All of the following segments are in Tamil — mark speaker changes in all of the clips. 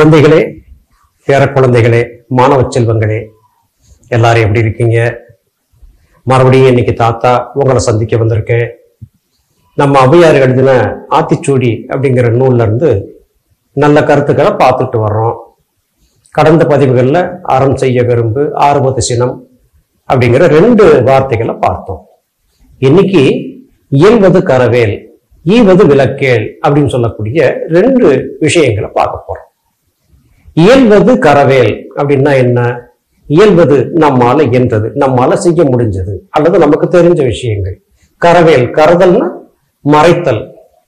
Speaker 1: குழந்தைகளே பேர குழந்தைகளே மாணவ செல்வங்களே எல்லாரும் எப்படி இருக்கீங்க மறுபடியும் இன்னைக்கு தாத்தா உங்களை சந்திக்க வந்திருக்கேன் நம்ம ஔவையார் எழுதின ஆத்திச்சூடி அப்படிங்கிற நூல்ல இருந்து நல்ல கருத்துக்களை பார்த்துட்டு வர்றோம் கடந்த பதிவுகளில் அறம் செய்ய விரும்பு ஆர்வத்து சினம் அப்படிங்கிற ரெண்டு வார்த்தைகளை பார்த்தோம் இன்னைக்கு இயல்வது கரவேல் ஈவது விளக்கேல் அப்படின்னு சொல்லக்கூடிய ரெண்டு விஷயங்களை பார்க்க போறோம் இயல்வது கரவேல் அப்படின்னா என்ன இயல்வது நம்மால இயன்றது நம்மால செய்ய முடிஞ்சது அல்லது நமக்கு தெரிஞ்ச விஷயங்கள் கரவேல் கரதல்னா மறைத்தல்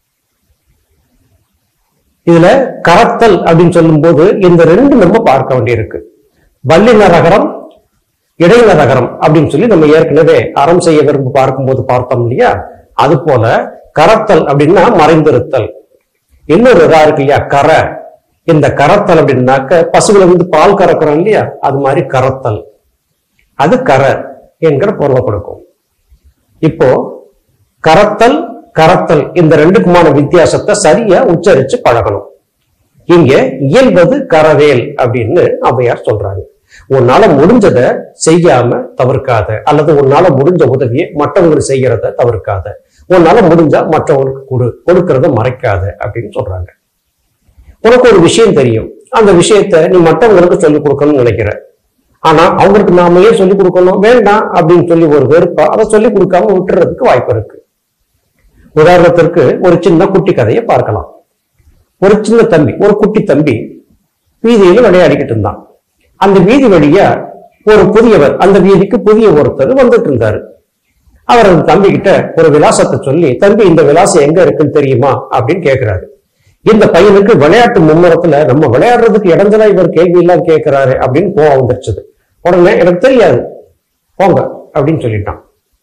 Speaker 1: இதுல கரத்தல் அப்படின்னு சொல்லும்போது இந்த ரெண்டு நம்ம பார்க்க வேண்டியிருக்கு வல்லின ரகரம் இடையின ரகரம் அப்படின்னு சொல்லி நம்ம ஏற்கனவே அறம் செய்ய விரும்ப பார்க்கும்போது பார்த்தோம் இல்லையா அது போல கரத்தல் அப்படின்னா மறைந்திருத்தல் இன்னொரு இதா இருக்கு இல்லையா கரை இந்த கரத்தல் அப்படின்னாக்க பசுகளை வந்து பால் கறக்குறோம் இல்லையா அது மாதிரி கரத்தல் அது கரை என்கிற பொருளை கொடுக்கும் இப்போ கரத்தல் கரத்தல் இந்த ரெண்டுக்குமான வித்தியாசத்தை சரியா உச்சரிச்சு பழகணும் இங்க இயல்வது கரவேல் அப்படின்னு ஔவையார் சொல்றாங்க உன்னால முடிஞ்சதை செய்யாம தவிர்க்காத அல்லது உன்னால முடிஞ்ச உதவியை மற்றவங்களுக்கு செய்யறத தவிர்க்காத உன்னால முடிஞ்சா மற்றவங்களுக்கு கொடு கொடுக்கறத மறைக்காத அப்படின்னு சொல்றாங்க உனக்கு ஒரு விஷயம் தெரியும் அந்த விஷயத்த நீ மற்றவங்களுக்கு சொல்லிக் கொடுக்கணும்னு நினைக்கிற ஆனா அவங்களுக்கு நாம ஏன் சொல்லிக் கொடுக்கணும் வேண்டாம் அப்படின்னு சொல்லி ஒரு வெறுப்பா அதை சொல்லிக் கொடுக்காம விட்டுறதுக்கு வாய்ப்பு இருக்கு உதாரணத்திற்கு ஒரு சின்ன குட்டி கதையை பார்க்கலாம் ஒரு சின்ன தம்பி ஒரு குட்டி தம்பி வீதியில விளையாடிக்கிட்டு இருந்தான் அந்த வீதி வழியா ஒரு புதியவர் அந்த வீதிக்கு புதிய ஒருத்தர் வந்துட்டு இருந்தாரு அவர் அந்த தம்பி கிட்ட ஒரு விலாசத்தை சொல்லி தம்பி இந்த விலாசம் எங்க இருக்குன்னு தெரியுமா அப்படின்னு கேக்குறாரு இந்த பையனுக்கு விளையாட்டு மும்முரத்துல நம்ம விளையாடுறதுக்கு இடைஞ்சலா இவர் கேள்வி எல்லாம் கேட்கிறாரு அப்படின்னு கோவம் வந்துருச்சுது உடனே எனக்கு தெரியாது போங்க அப்படின்னு சொல்லிட்டான்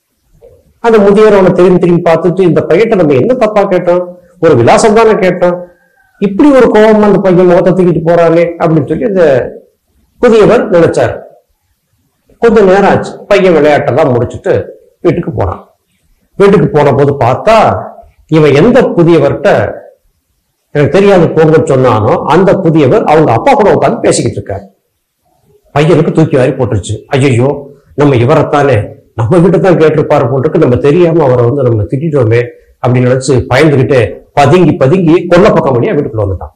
Speaker 1: அந்த முதியவர் அவனை திரும்பி திரும்பி பார்த்துட்டு இந்த பையன்ட்ட நம்ம என்ன தப்பா கேட்டோம் ஒரு விலாசம் தானே கேட்டோம் இப்படி ஒரு கோபம் அந்த பையன் முகத்தை தூக்கிட்டு போறானே அப்படின்னு சொல்லி இந்த புதியவர் நினைச்சார் கொஞ்ச நேரம் ஆச்சு பையன் விளையாட்டெல்லாம் முடிச்சுட்டு வீட்டுக்கு போனான் வீட்டுக்கு போன போது பார்த்தா இவன் எந்த புதியவர்கிட்ட எனக்கு தெரியாது போங்கன்னு சொன்னானோ அந்த புதியவர் அவங்க அப்பா கூட உட்காந்து பேசிக்கிட்டு இருக்காரு பையனுக்கு தூக்கி வாரி போட்டுருச்சு ஐயோ நம்ம இவரைத்தானே நம்ம கிட்ட தான் கேட்டிருப்பாரு போட்டுருக்கு நம்ம தெரியாம அவரை வந்து நம்ம திட்டிட்டோமே அப்படின்னு நினைச்சு பயந்துகிட்டு பதுங்கி பதுங்கி கொல்ல பக்கம் வழியா வீட்டுக்குள்ள வந்துட்டான்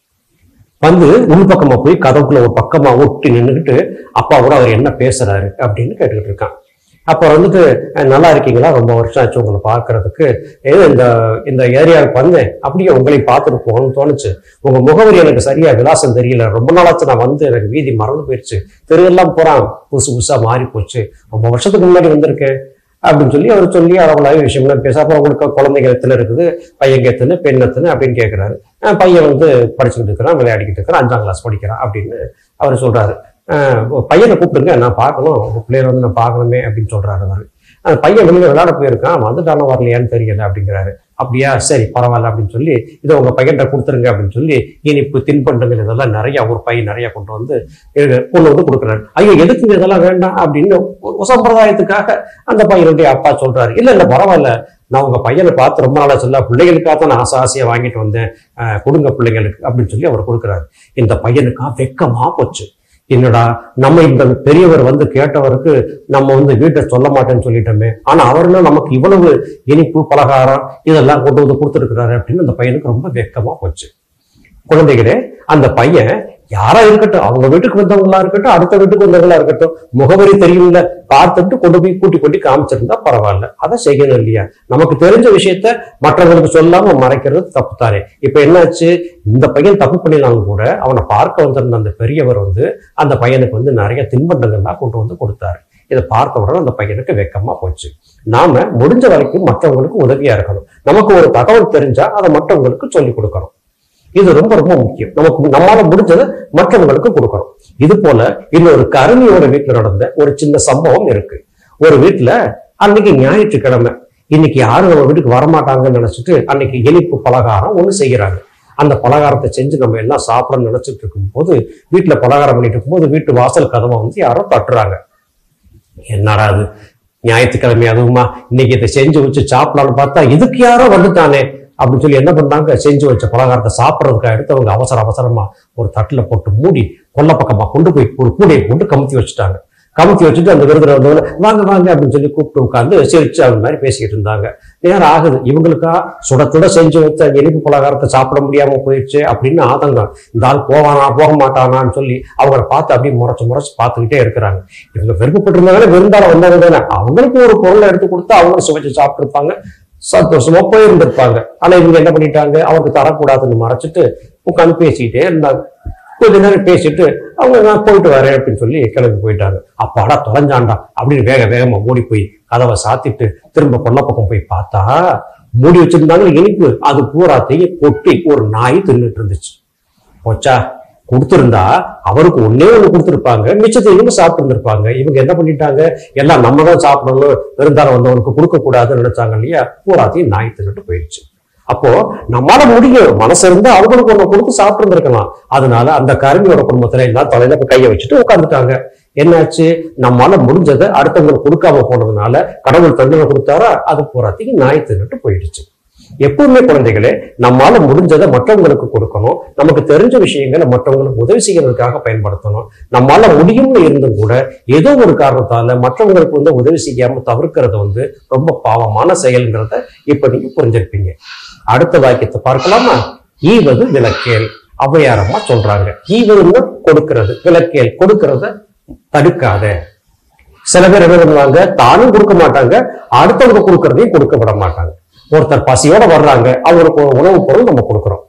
Speaker 1: வந்து உள் பக்கமா போய் கதவுக்குள்ள ஒரு பக்கமா ஒட்டி நின்றுக்கிட்டு அப்பா கூட அவர் என்ன பேசுறாரு அப்படின்னு கேட்டுக்கிட்டு இருக்கான் அப்ப வந்துட்டு "அஹ், நல்லா இருக்கீங்களா ரொம்ப வருஷம் ஆச்சு உங்களை பார்க்கறதுக்கு ஏதோ இந்த இந்த ஏரியாவுக்கு வந்தேன் அப்படியே உங்களை பார்த்துட்டு போகணும்னு தோணுச்சு உங்க முகவரி எனக்கு சரியா விலாசம் தெரியல ரொம்ப நாளாச்சு நான் வந்து எனக்கு வீதி மறந்து போயிடுச்சு தெருவெல்லாம் போறான் புதுசு புதுசா மாறி போச்சு ரொம்ப வருஷத்துக்கு முன்னாடி வந்திருக்கேன் அப்படின்னு சொல்லி அவர் சொல்லி அளவுலாவே விஷயம்லாம் பேச அப்புறம் உங்களுக்கு குழந்தைங்க எத்தனை இருக்குது பையன் எத்தனை பெண் எத்தனை அப்படின்னு கேட்கிறாரு அஹ் பையன் வந்து படிச்சுக்கிட்டு இருக்கிறான் விளையாடிக்கிட்டு இருக்கிறான் அஞ்சாம் கிளாஸ் படிக்கிறான் அப்படின்னு அவர் சொல்றாரு அஹ் பையனை கூப்பிடுங்க நான் பார்க்கணும் உங்க பிள்ளைய வந்து நான் பார்க்கணுமே அப்படின்னு சொல்றாரு அவர் அந்த பையன் வெளியில விளையாட போயிருக்கான் வந்துட்டானோ வரலையான்னு தெரியல அப்படிங்கிறாரு அப்படியா சரி பரவாயில்ல அப்படின்னு சொல்லி இதை உங்க பையன்கிட்ட கொடுத்துருங்க அப்படின்னு சொல்லி இனிப்பு தின்பண்டங்கள் இதெல்லாம் நிறைய ஒரு பை நிறைய கொண்டு வந்து இரு- கொண்டு வந்து கொடுக்குறாரு ஐயோ எதுக்குங்க இதெல்லாம் வேண்டாம் அப்படின்னு ஒரு சம்பிரதாயத்துக்காக அந்த பையனுடைய அப்பா சொல்றாரு இல்ல இல்ல பரவாயில்ல நான் உங்க பையனை பார்த்து ரொம்ப நாளா சொல்ல பிள்ளைகளுக்காக தான் நான் ஆசை ஆசையா வாங்கிட்டு வந்தேன் அஹ் கொடுங்க பிள்ளைங்களுக்கு அப்படின்னு சொல்லி அவர் கொடுக்குறாரு இந்த பையனுக்கா வெக்கமா போச்சு என்னடா நம்ம இந்த பெரியவர் வந்து கேட்டவருக்கு நம்ம வந்து வீட்டை சொல்ல மாட்டேன்னு சொல்லிட்டோமே ஆனா அவர்னா நமக்கு இவ்வளவு இனிப்பு பலகாரம் இதெல்லாம் கொண்டு வந்து கொடுத்துருக்கிறாரு அப்படின்னு அந்த பையனுக்கு ரொம்ப வெக்கமா போச்சு குழந்தைகளே அந்த பையன் யாரா இருக்கட்டும் அவங்க வீட்டுக்கு வந்தவங்களா இருக்கட்டும் அடுத்த வீட்டுக்கு வந்தவங்களா இருக்கட்டும் முகவரி தெரியும்ல பார்த்துட்டு கொண்டு போய் கூட்டி கொட்டி காமிச்சிருந்தா பரவாயில்ல அதை செய்யணும் இல்லையா நமக்கு தெரிஞ்ச விஷயத்த மற்றவங்களுக்கு சொல்லாம மறைக்கிறது தப்பு தானே இப்ப என்னாச்சு இந்த பையன் தப்பு பண்ணினாலும் கூட அவனை பார்க்க வந்திருந்த அந்த பெரியவர் வந்து அந்த பையனுக்கு வந்து நிறைய தின்பண்டங்கள்லாம் கொண்டு வந்து கொடுத்தாரு இதை பார்த்த உடனே அந்த பையனுக்கு வெக்கமா போச்சு நாம முடிஞ்ச வரைக்கும் மற்றவங்களுக்கு உதவியா இருக்கணும் நமக்கு ஒரு தகவல் தெரிஞ்சா அதை மற்றவங்களுக்கு சொல்லி கொடுக்கணும் இது ரொம்ப ரொம்ப முக்கியம் நமக்கு நம்மால முடிஞ்சதை மற்றவங்களுக்கு கொடுக்கணும் இது போல இன்னொரு கருணியோட வீட்டுல நடந்த ஒரு சின்ன சம்பவம் இருக்கு ஒரு வீட்டுல அன்னைக்கு ஞாயிற்றுக்கிழமை இன்னைக்கு யாரும் நம்ம வீட்டுக்கு வரமாட்டாங்கன்னு நினைச்சிட்டு அன்னைக்கு இனிப்பு பலகாரம் ஒண்ணு செய்யறாங்க அந்த பலகாரத்தை செஞ்சு நம்ம எல்லாம் சாப்பிடணும்னு நினைச்சிட்டு இருக்கும்போது வீட்டுல பலகாரம் பண்ணிட்டு இருக்கும்போது வீட்டு வாசல் கதவை வந்து யாரோ தட்டுறாங்க என்னடா அது ஞாயிற்றுக்கிழமை அதுவுமா இன்னைக்கு இதை செஞ்சு வச்சு சாப்பிடலாம்னு பார்த்தா இதுக்கு யாரோ வந்துட்டானே அப்படின்னு சொல்லி என்ன பண்ணாங்க செஞ்சு வச்ச பலகாரத்தை சாப்பிட்றதுக்காக எடுத்து அவங்க அவசர அவசரமா ஒரு தட்டுல போட்டு மூடி கொல்ல பக்கமா கொண்டு போய் ஒரு கூடையை போட்டு கமுத்தி வச்சுட்டாங்க கமுத்தி வச்சுட்டு அந்த விருதுல வந்தவங்க வாங்க வாங்க அப்படின்னு சொல்லி கூப்பிட்டு உட்காந்து சிரிச்சு அவங்க மாதிரி பேசிக்கிட்டு இருந்தாங்க நேரம் ஆகுது இவங்களுக்கா சுட சுட செஞ்சு வச்ச இனிப்பு பலகாரத்தை சாப்பிட முடியாம போயிடுச்சு அப்படின்னு ஆதங்கம் இந்த ஆள் போவானா போக மாட்டானான்னு சொல்லி அவங்கள பார்த்து அப்படியே முறைச்சு முறைச்சு பார்த்துக்கிட்டே இருக்கிறாங்க இவங்க விருப்பப்பட்டிருந்தாங்கன்னா விருந்தாள வந்தவங்க தானே அவங்களுக்கு ஒரு பொருளை எடுத்து கொடுத்து அவங்களும் சுவைச்சு சாப்பிட்டுருப்பாங்க சந்தோஷமா போயிருந்திருப்பாங்க ஆனா இவங்க என்ன பண்ணிட்டாங்க அவருக்கு தரக்கூடாதுன்னு மறைச்சிட்டு உட்காந்து பேசிக்கிட்டே இருந்தாங்க கொஞ்ச நேரம் பேசிட்டு அவங்க நான் போயிட்டு வரேன் அப்படின்னு சொல்லி கிளம்பி போயிட்டாங்க அப்பாடா தொலைஞ்சாண்டா அப்படின்னு வேக வேகமா ஓடி போய் கதவை சாத்திட்டு திரும்ப கொல்ல பக்கம் போய் பார்த்தா மூடி வச்சிருந்தாங்க இனிப்பு அது பூராத்தையும் கொட்டி ஒரு நாய் தின்னுட்டு இருந்துச்சு போச்சா கொடுத்திருந்தா அவருக்கு ஒன்னே ஒண்ணு கொடுத்திருப்பாங்க மிச்சத்தை இவங்க சாப்பிட்டு இருந்திருப்பாங்க இவங்க என்ன பண்ணிட்டாங்க எல்லாம் நம்ம தான் சாப்பிடணும் விருந்தாளம் வந்தவனுக்கு கொடுக்க கூடாதுன்னு நினைச்சாங்க இல்லையா பூராத்தையும் நாய் தின்னுட்டு போயிடுச்சு அப்போ நம்மால முடியும் மனசு இருந்தா அவங்களுக்கு ஒண்ணு கொடுத்து சாப்பிட்டு இருந்திருக்கலாம் அதனால அந்த கருமியோட குடும்பத்துல எல்லாம் தலையில போய் கையை வச்சுட்டு உட்காந்துட்டாங்க என்னாச்சு நம்மால முடிஞ்சதை அடுத்தவங்களுக்கு கொடுக்காம போனதுனால கடவுள் தண்டனை கொடுத்தாரா அது பூராத்தையும் நாய் தின்னுட்டு போயிடுச்சு எப்பவுமே குழந்தைகளே நம்மால முடிஞ்சதை மற்றவங்களுக்கு கொடுக்கணும் நமக்கு தெரிஞ்ச விஷயங்களை மற்றவங்களுக்கு உதவி செய்யறதுக்காக பயன்படுத்தணும் நம்மால முடியும்னு இருந்தும் கூட ஏதோ ஒரு காரணத்தால மற்றவங்களுக்கு வந்து உதவி செய்யாம தவிர்க்கிறது வந்து ரொம்ப பாவமான செயல்ங்கிறத இப்ப நீங்க புரிஞ்சிருப்பீங்க அடுத்த வாக்கியத்தை பார்க்கலாமா ஈவது விலக்கேல் ஔவையாரம்மா சொல்றாங்க ஈவதுன்னா கொடுக்கிறது விலக்கேல் கொடுக்கறத தடுக்காத சில பேர் என்ன பண்ணுவாங்க தானும் கொடுக்க மாட்டாங்க அடுத்தவங்க கொடுக்கறதையும் கொடுக்க விட மாட்டாங்க ஒருத்தர் பசியோட வர்றாங்க அவங்களுக்கு ஒரு உணவுப் பொருள் நம்ம கொடுக்குறோம்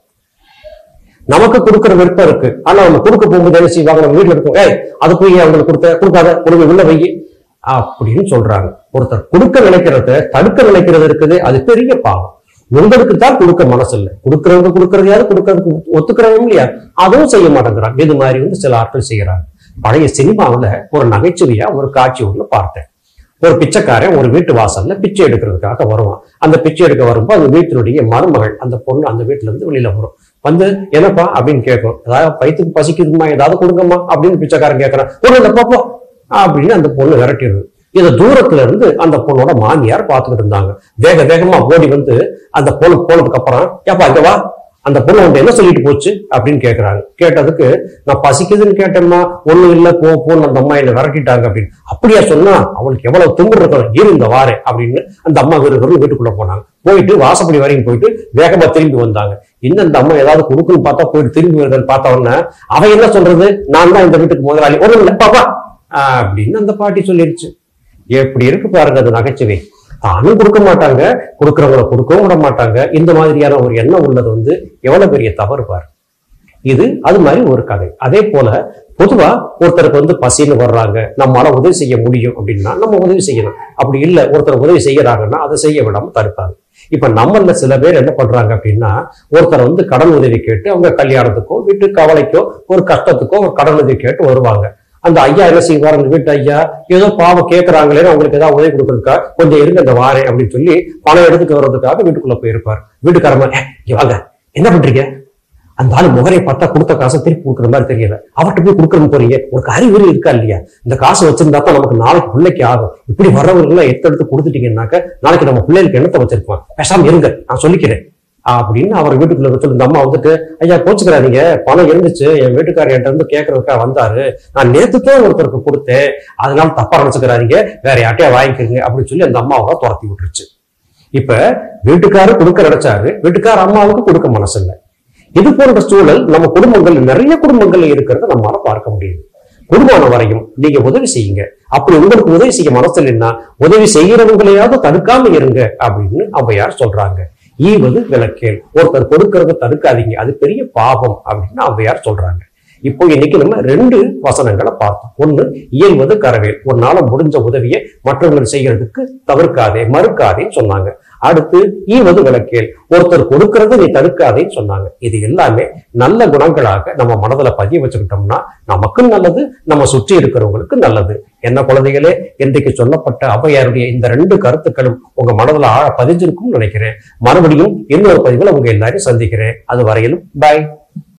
Speaker 1: நமக்கு கொடுக்குற விருப்பம் இருக்கு ஆனா நம்ம கொடுக்க போகும்போது என்ன செய்வாங்க நம்ம வீட்டுல இருக்கோம் ஏய் அது போய் அவங்களுக்கு கொடுத்த கொடுக்காத கொடுங்க உள்ள வை அப்படின்னு சொல்றாங்க ஒருத்தர் கொடுக்க நினைக்கிறத தடுக்க நினைக்கிறது இருக்குது அது பெரிய பாவம் உங்களுக்கு தான் கொடுக்க மனசு இல்லை கொடுக்கறவங்க கொடுக்கறதையாவது கொடுக்கறதுக்கு ஒத்துக்கிறவங்க இல்லையா அதுவும் செய்ய மாட்டேங்கிறாங்க இது மாதிரி வந்து சில ஆட்கள் செய்யறாங்க பழைய சினிமாவுல ஒரு நகைச்சுவையா ஒரு காட்சி ஒண்ணு பார்த்தேன் ஒரு பிச்சைக்காரன் ஒரு வீட்டு வாசல்ல பிச்சை எடுக்கிறதுக்காக வருவான் அந்த பிச்சை எடுக்க வரும்போது அந்த வீட்டினுடைய மருமகள் அந்த பொண்ணு அந்த வீட்டுல இருந்து வெளியில வரும் வந்து என்னப்பா அப்படின்னு கேட்கும் அதாவது வயிற்றுக்கு பசிக்குதுமா ஏதாவது கொடுங்கம்மா அப்படின்னு பிச்சைக்காரன் கேட்கறான் ஒரு இல்லை பாப்பா அப்படின்னு அந்த பொண்ணு விரட்டிடுது இதை தூரத்துல இருந்து அந்த பொண்ணோட மாமியார் பார்த்துக்கிட்டு இருந்தாங்க வேக வேகமா ஓடி வந்து அந்த பொண்ணு போனதுக்கு அப்புறம் ஏப்பா இங்க வா அந்த பொண்ணு வந்து என்ன சொல்லிட்டு போச்சு அப்படின்னு கேக்குறாங்க கேட்டதுக்கு நான் பசிக்குதுன்னு கேட்டேம்மா ஒண்ணும் இல்ல போ போன்னு அந்த அம்மா என்ன விரட்டிட்டாங்க அப்படின்னு அப்படியா சொன்னா அவளுக்கு எவ்வளவு திமிரு இருக்கணும் இரு இந்த வாரே அப்படின்னு அந்த அம்மா விறுவிறு வீட்டுக்குள்ள போனாங்க போயிட்டு வாசப்படி வரைக்கும் போயிட்டு வேகமா திரும்பி வந்தாங்க இன்னும் இந்த அம்மா ஏதாவது கொடுக்குன்னு பார்த்தா போயிட்டு திரும்பி வருதுன்னு பார்த்த உடனே அவன் என்ன சொல்றது நான் தான் இந்த வீட்டுக்கு முதலாளி ஒண்ணும் இல்ல பாப்பா அப்படின்னு அந்த பாட்டி சொல்லிருச்சு எப்படி இருக்கு பாருங்க அது நகைச்சுவை தானும் கொடுக்க மாட்டாங்க கொடுக்கறவங்களை கொடுக்கவும் விட மாட்டாங்க இந்த மாதிரியான ஒரு எண்ணம் உள்ளது வந்து எவ்வளவு பெரிய தவறு பாரு இது அது மாதிரி ஒரு கதை அதே போல பொதுவா ஒருத்தருக்கு வந்து பசின்னு வர்றாங்க நம்மளால உதவி செய்ய முடியும் அப்படின்னா நம்ம உதவி செய்யணும் அப்படி இல்லை ஒருத்தர் உதவி செய்யறாங்கன்னா அதை செய்ய விடாம தடுப்பாங்க இப்ப நம்மள சில பேர் என்ன பண்றாங்க அப்படின்னா ஒருத்தர் வந்து கடன் உதவி கேட்டு அவங்க கல்யாணத்துக்கோ வீட்டு கவலைக்கோ ஒரு கஷ்டத்துக்கோ ஒரு கடன் உதவி கேட்டு வருவாங்க அந்த ஐயா என்ன செய்வார் அந்த வீட்டு ஐயா ஏதோ பாவம் கேட்கறாங்களே அவங்களுக்கு ஏதாவது உதவி கொடுக்கறதுக்கா கொஞ்சம் இருங்க இந்த வாரேன் அப்படின்னு சொல்லி பணம் எடுத்துட்டு வர்றதுக்காக வீட்டுக்குள்ள போயிருப்பார் வீட்டுக்காரமா "ஏ, இங்க வாங்க என்ன பண்றீங்க அந்த ஆளு முகரை பார்த்தா கொடுத்த காசை திருப்பி கொடுக்குற மாதிரி தெரியல அவர்கிட்ட போய் கொடுக்கறது போறீங்க உனக்கு அறிகுறி இருக்கா இல்லையா இந்த காசு வச்சிருந்தா தான் நமக்கு நாளைக்கு பிள்ளைக்கு ஆகும் இப்படி வர்றவங்க எல்லாம் எடுத்து எடுத்து கொடுத்துட்டீங்கன்னாக்க நாளைக்கு நம்ம பிள்ளைகளுக்கு என்னத்தை வச்சிருப்போம் பேசாம இருங்க நான் சொல்லிக்கிறேன் அப்படின்னு அவர் வீட்டுக்குள்ள சொல்லி இந்த அம்மா வந்துட்டு ஐயா கோச்சுக்கிறாதீங்க பணம் இருந்துச்சு என் வீட்டுக்காரர் என்கிட்ட இருந்து கேட்கறதுக்காக வந்தாரு நான் நேத்து தான் ஒருத்தருக்கு கொடுத்தேன் அதனால தப்பா நினைச்சுக்கிறாதீங்க வேற யார்ட்டையா வாங்கிக்கோங்க அப்படின்னு சொல்லி அந்த அம்மாவை துரத்தி விட்டுருச்சு இப்ப வீட்டுக்காரர் கொடுக்க நினைச்சாரு வீட்டுக்கார அம்மாவுக்கு கொடுக்க மனசு இல்லை இது போன்ற சூழல் நம்ம குடும்பங்கள் நிறைய குடும்பங்கள்ல இருக்கிறத நம்மளால பார்க்க முடியுது குடும்பமான வரையும் நீங்க உதவி செய்யுங்க அப்படி உங்களுக்கு உதவி செய்ய மனசு இல்லைன்னா உதவி செய்யறவங்களையாவது தடுக்காம இருங்க அப்படின்னு ஔவையார் சொல்றாங்க ஈவது விளக்கேல் ஒருத்தர் கொடுக்கறத தடுக்காதீங்க அது பெரிய பாவம் அப்படின்னு ஔவையார் சொல்றாங்க இப்போ இன்னைக்கு நம்ம ரெண்டு வசனங்களை பார்த்தோம் ஒண்ணு இயல்வது கரவேல் உன்னால முடிஞ்ச உதவியை மற்றவங்க செய்யறதுக்கு தவிர்க்காதே மறுக்காதேன்னு சொன்னாங்க அடுத்து ஈவது விளக்கேல் ஒருத்தர் கொடுக்கறத நீ தடுக்காதேன்னு சொன்னாங்க இது எல்லாமே நல்ல குணங்களாக நம்ம மனதுல பதிய வச்சுக்கிட்டோம்னா நமக்கும் நல்லது நம்ம சுற்றி இருக்கிறவங்களுக்கு நல்லது என்ன குழந்தைகளே இன்றைக்கு சொல்லப்பட்ட ஔவையாருடைய இந்த ரெண்டு கருத்துக்களும் உங்க மனதுல ஆழ பதிஞ்சிருக்கும்னு நினைக்கிறேன் மறுபடியும் இன்னொரு பதிவில் உங்க எல்லாரையும் சந்திக்கிறேன் அது வரையிலும் பாய்